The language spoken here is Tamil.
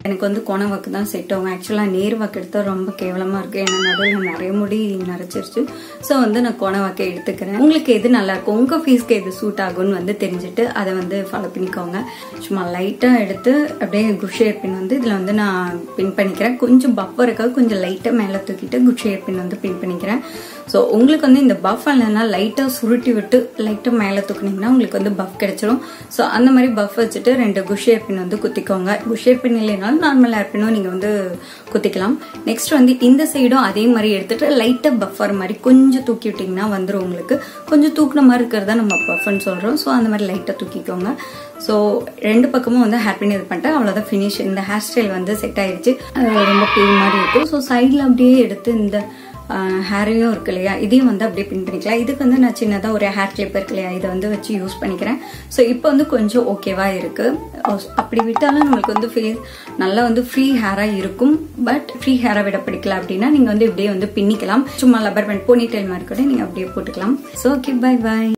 எனக்கு வந்து கோண வாக்கு தான் செட் ஆகும் ஆக்சுவலாக நேர் வாக்கு எடுத்தால் ரொம்ப கேவலமாக இருக்குது ஏன்னா நடுவில் நிறைய முடி நரைச்சிருச்சு ஸோ வந்து நான் கோண வாக்கை எடுத்துக்கிறேன் உங்களுக்கு எது நல்லா இருக்கும் உங்கள் ஃபேஸ்க்கு எது சூட் ஆகும்னு வந்து தெரிஞ்சுட்டு அதை வந்து ஃபாலோ பண்ணிக்கோங்க சும்மா லைட்டாக எடுத்து அப்படியே குஷேர் பின் வந்து இதில் வந்து நான் பின் பண்ணிக்கிறேன் கொஞ்சம் பஃபருக்காக கொஞ்சம் லைட்டாக மேலே தூக்கிட்டு குஷேர் பின் வந்து பின் பண்ணிக்கிறேன் ஸோ உங்களுக்கு வந்து இந்த பஃப் இல்லைன்னா லைட்டாக சுருட்டி விட்டு லைட்டாக மேலே தூக்குனீங்கன்னா உங்களுக்கு வந்து பஃப் கிடைச்சிரும் ஸோ அந்த மாதிரி பஃப் வச்சுட்டு ரெண்டு குஷேர் பின் வந்து குத்திக்கோங்க குஷேர் பின் இல்லைனாலும் நார்மல் ஏர் பின்னும் நீங்கள் வந்து குத்திக்கலாம் நெக்ஸ்ட் வந்து இந்த சைடும் அதே மாதிரி எடுத்துட்டு லைட்டாக பஃபர் மாதிரி கொஞ்சம் தூக்கி விட்டிங்கன்னா வந்துடும் உங்களுக்கு கொஞ்சம் தூக்குன மாதிரி இருக்கிறதா நம்ம பஃப்னு சொல்கிறோம் ஸோ அந்த மாதிரி லைட்டாக தூக்கிக்கோங்க ஸோ ரெண்டு பக்கமும் வந்து ஹேர் பின் இது பண்ணிட்டேன் அவ்வளோதான் ஃபினிஷ் இந்த ஹேர் ஸ்டைல் வந்து செட் ஆயிடுச்சு அது ரொம்ப பெயின் மாதிரி இருக்கும் ஸோ சைடில் அப்படியே எடுத்து இந்த ஹேரையும் இருக்கு இல்லையா இதையும் வந்து அப்படியே பின் பண்ணிக்கலாம் இதுக்கு வந்து நான் சின்னதாக ஒரு ஹேர் கிளிப் இருக்கு இல்லையா இதை வந்து வச்சு யூஸ் பண்ணிக்கிறேன் ஸோ இப்போ வந்து கொஞ்சம் ஓகேவா இருக்கு அப்படி விட்டாலும் நம்மளுக்கு வந்து ஃபேஸ் நல்லா வந்து ஃப்ரீ ஹேராக இருக்கும் பட் ஃப்ரீ ஹேராக விட பிடிக்கல அப்படின்னா நீங்கள் வந்து இப்படியே வந்து பின்னிக்கலாம் சும்மா லப்பர் பேண்ட் போனி டைல் மாதிரி கூட நீங்கள் அப்படியே போட்டுக்கலாம் ஸோ ஓகே பை பை